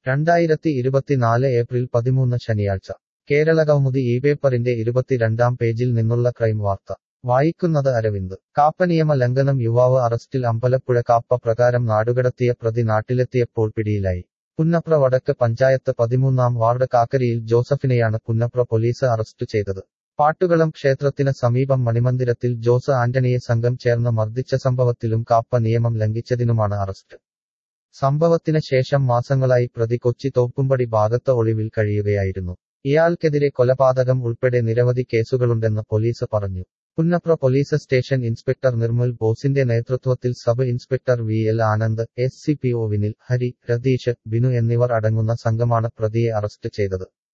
രണ്ടായിരത്തി ഇരുപത്തിനാല് ഏപ്രിൽ പതിമൂന്ന് ശനിയാഴ്ച കേരള കൗമുദി ഈ പേപ്പറിന്റെ ഇരുപത്തിരണ്ടാം പേജിൽ നിന്നുള്ള ക്രൈം വാർത്ത വായിക്കുന്നത് അരവിന്ദ് കാപ്പനിയമ ലംഘനം യുവാവ് അറസ്റ്റിൽ അമ്പലപ്പുഴ കാപ്പ പ്രകാരം നാടുകടത്തിയ പ്രതി നാട്ടിലെത്തിയപ്പോൾ പിടിയിലായി പുന്നപ്ര വടക്ക് പഞ്ചായത്ത് പതിമൂന്നാം വാർഡ് കാക്കരിയിൽ ജോസഫിനെയാണ് പുന്നപ്ര പോലീസ് അറസ്റ്റ് ചെയ്തത് പാട്ടുകളം ക്ഷേത്രത്തിന് സമീപം മണിമന്ദിരത്തിൽ ജോസ് ആന്റണിയെ സംഘം ചേർന്ന് മർദ്ദിച്ച സംഭവത്തിലും കാപ്പ നിയമം ലംഘിച്ചതിനുമാണ് അറസ്റ്റ് സംഭവത്തിന് ശേഷം മാസങ്ങളായി പ്രതി കൊച്ചി തോപ്പുംപടി ഭാഗത്ത് ഒളിവിൽ കഴിയുകയായിരുന്നു ഇയാൾക്കെതിരെ കൊലപാതകം ഉൾപ്പെടെ നിരവധി കേസുകളുണ്ടെന്ന് പോലീസ് പറഞ്ഞു Punnapra police station inspector Nirmal ബോസിന്റെ നേതൃത്വത്തിൽ sub inspector V L Anand S C P O Vinil Hari Ratheesh Binu എന്നിവർ അടങ്ങുന്ന സംഘമാണ് പ്രതിയെ അറസ്റ്റ് ചെയ്തത്